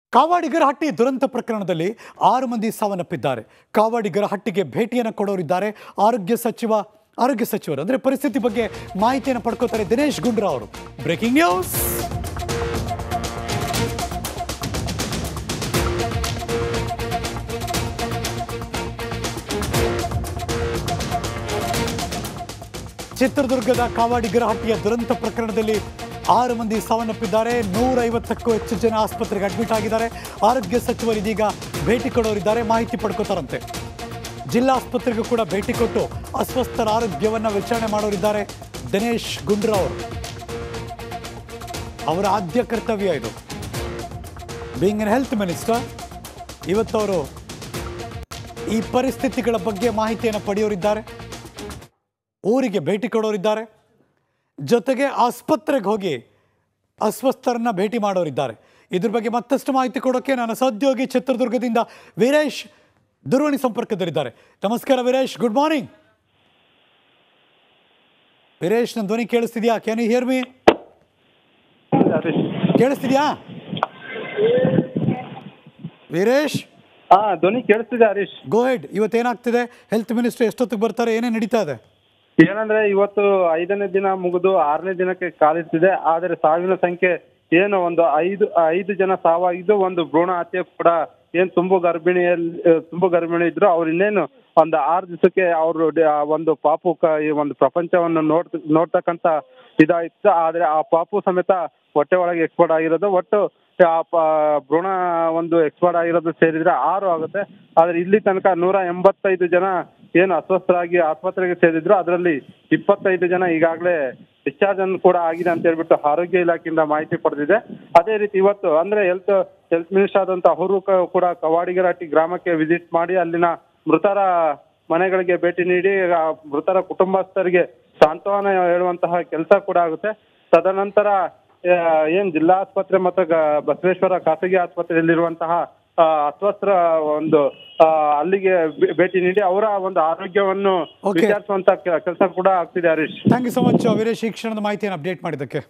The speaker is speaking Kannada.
ಕಾವಾಡಿಗರಹಟ್ಟಿ ದುರಂತ ಪ್ರಕರಣದಲ್ಲಿ ಆರು ಮಂದಿ ಸಾವನ್ನಪ್ಪಿದ್ದಾರೆ ಕಾವಾಡಿಗರಹಟ್ಟಿಗೆ ಭೇಟಿಯನ್ನು ಕೊಡೋರಿದ್ದಾರೆ ಆರೋಗ್ಯ ಸಚಿವ ಆರೋಗ್ಯ ಸಚಿವರು ಅಂದರೆ ಪರಿಸ್ಥಿತಿ ಬಗ್ಗೆ ಮಾಹಿತಿಯನ್ನು ಪಡ್ಕೋತಾರೆ ದಿನೇಶ್ ಗುಂಡ್ರಾ ಅವರು ಬ್ರೇಕಿಂಗ್ ನ್ಯೂಸ್ ಚಿತ್ರದುರ್ಗದ ಕಾವಾಡಿಗರಹಟ್ಟಿಯ ದುರಂತ ಪ್ರಕರಣದಲ್ಲಿ ಆರು ಮಂದಿ ಸಾವನ್ನಪ್ಪಿದ್ದಾರೆ ನೂರೈವತ್ತಕ್ಕೂ ಹೆಚ್ಚು ಜನ ಆಸ್ಪತ್ರೆಗೆ ಅಡ್ಮಿಟ್ ಆಗಿದ್ದಾರೆ ಆರೋಗ್ಯ ಸಚಿವರು ಇದೀಗ ಭೇಟಿ ಕೊಡೋರಿದ್ದಾರೆ ಮಾಹಿತಿ ಪಡ್ಕೋತಾರಂತೆ ಜಿಲ್ಲಾ ಆಸ್ಪತ್ರೆಗೂ ಕೂಡ ಭೇಟಿ ಕೊಟ್ಟು ಅಸ್ವಸ್ಥರ ಆರೋಗ್ಯವನ್ನು ವಿಚಾರಣೆ ಮಾಡೋರಿದ್ದಾರೆ ದಿನೇಶ್ ಗುಂಡ್ರಾ ಅವರು ಅವರ ಆದ್ಯ ಕರ್ತವ್ಯ ಇದು ಬೀಯಿಂಗ್ ಎನ್ ಹೆಲ್ತ್ ಮಿನಿಸ್ಟರ್ ಇವತ್ತವರು ಈ ಪರಿಸ್ಥಿತಿಗಳ ಬಗ್ಗೆ ಮಾಹಿತಿಯನ್ನು ಪಡೆಯೋರಿದ್ದಾರೆ ಊರಿಗೆ ಭೇಟಿ ಕೊಡೋರಿದ್ದಾರೆ ಜೊತೆಗೆ ಆಸ್ಪತ್ರೆಗೆ ಹೋಗಿ ಅಸ್ವಸ್ಥರನ್ನ ಭೇಟಿ ಮಾಡೋರಿದ್ದಾರೆ ಇದ್ರ ಬಗ್ಗೆ ಮತ್ತಷ್ಟು ಮಾಹಿತಿ ಕೊಡೋಕೆ ನನ್ನ ಸಹೋದ್ಯೋಗಿ ಚಿತ್ರದುರ್ಗದಿಂದ ವೀರೇಶ್ ದೂರವಾಣಿ ಸಂಪರ್ಕದಲ್ಲಿದ್ದಾರೆ ನಮಸ್ಕಾರ ವೀರೇಶ್ ಗುಡ್ ಮಾರ್ನಿಂಗ್ ವೀರೇಶ್ ನನ್ನ ಧ್ವನಿ ಕೇಳಿಸ್ತಿದ್ಯಾ can you hear me Harish ಕೇಳಿಸ್ತಿದ್ಯಾ ವೀರೇಶ್ ಹಾ ಧ್ವನಿ ಕೇಳಿಸ್ತಿದೆ ಹರೀಶ್ ಗೋ ಹೆಡ್ ಇವತ್ತೇನಾಗ್ತಿದೆ ಹೆಲ್ತ್ ಮಿನಿಸ್ಟರ್ ಎಷ್ಟೊತ್ತಿಗೆ ಬರ್ತಾರೆ ಏನೇ ನಡೀತಾ ಇದೆ ಏನಂದ್ರೆ ಇವತ್ತು ಐದನೇ ದಿನ ಮುಗಿದು ಆರನೇ ದಿನಕ್ಕೆ ಕಾಲಿಡ್ತಿದೆ ಆದರೆ ಸಾವಿನ ಸಂಖ್ಯೆ ಏನು ಒಂದು ಐದು ಐದು ಜನ ಸಾವಾಗಿದ್ದು ಒಂದು ಭ್ರೂಣ ಹತ್ಯೆ ಕೂಡ ಏನ್ ತುಂಬು ಗರ್ಭಿಣಿಯಲ್ಲಿ ಆ, ತುಂಬು ಗರ್ಭಿಣಿ ಇದ್ರು ಅವ್ರು ಇನ್ನೇನು ಒಂದು ಆರು ದಿವಸಕ್ಕೆ ಅವರು ಒಂದು ಪಾಪು ಕ- ಈ ಒಂದು ಪ್ರಪಂಚವನ್ನು ನೋಡ್ ನೋಡ್ತಕ್ಕಂತ ಇದಾಯ್ತು ಆದ್ರೆ ಆ ಪಾಪು ಸಮೇತ ಹೊಟ್ಟೆ ಒಳಗೆ ಎಕ್ಸ್ಪೋರ್ಟ್ ಆಗಿರೋದು ಒಟ್ಟು ಆ ಪ- ಭ್ರೂಣ ಒಂದು ಎಕ್ಸ್ಪೋರ್ಟ್ ಆಗಿರೋದು ಸೇರಿದ್ರೆ ಆರು ಆಗುತ್ತೆ ಆದ್ರೆ ಇಲ್ಲಿ ತನಕ ನೂರ ಎಂಬತ್ತೈದು ಜನ ಏನು ಅಸ್ವಸ್ಥರಾಗಿ ಆಸ್ಪತ್ರೆಗೆ ಸೇರಿದ್ರು ಅದರಲ್ಲಿ ಇಪ್ಪತ್ತೈದು ಜನ ಈಗಾಗಲೇ ಡಿಸ್ಚಾರ್ಜ್ ಅನ್ನು ಕೂಡ ಆಗಿದೆ ಅಂತ ಹೇಳ್ಬಿಟ್ಟು ಆರೋಗ್ಯ ಇಲಾಖೆಯಿಂದ ಮಾಹಿತಿ ಪಡೆದಿದೆ ಅದೇ ರೀತಿ ಇವತ್ತು ಅಂದ್ರೆ ಹೆಲ್ತ್ ಹೆಲ್ತ್ ಮಿನಿಸ್ಟರ್ ಆದಂತ ಅವರು ಕ- ಕೂಡ ಕವಾಡಿಗರಹಟ್ಟಿ ಗ್ರಾಮಕ್ಕೆ ವಿಸಿಟ್ ಮಾಡಿ ಅಲ್ಲಿನ ಮೃತರ ಮನೆಗಳಿಗೆ ಭೇಟಿ ನೀಡಿ ಆ ಮೃತರ ಕುಟುಂಬಸ್ಥರಿಗೆ ಸಾಂತ್ವನ ಹೇಳುವಂತಹ ಕೆಲಸ ಕೂಡ ಆಗುತ್ತೆ ತದನಂತರ ಆ, ಏನ್ ಜಿಲ್ಲಾ ಆಸ್ಪತ್ರೆ ಮತ್ತು ಗ- ಬಸವೇಶ್ವರ ಖಾಸಗಿ ಆಸ್ಪತ್ರೆಯಲ್ಲಿರುವಂತಹ ಆ, ಅಸ್ವಸ್ಥರ ಒಂದು ಆ, ಅಲ್ಲಿಗೆ ಭೇ- ಭೇಟಿ ನೀಡಿ ಅವರ ಒಂದು ಆರೋಗ್ಯವನ್ನು Okay. ವಿಚಾರಿಸುವಂತ ಕೆಲಸ ಕೂಡ ಆಗ್ತಿದೆ Harish thank you so much Veeresh ಈ ಕ್ಷಣದ ಮಾಹಿತಿಯನ್ನು ಅಪ್ಡೇಟ್ ಮಾಡಿದ್ದಕ್ಕೆ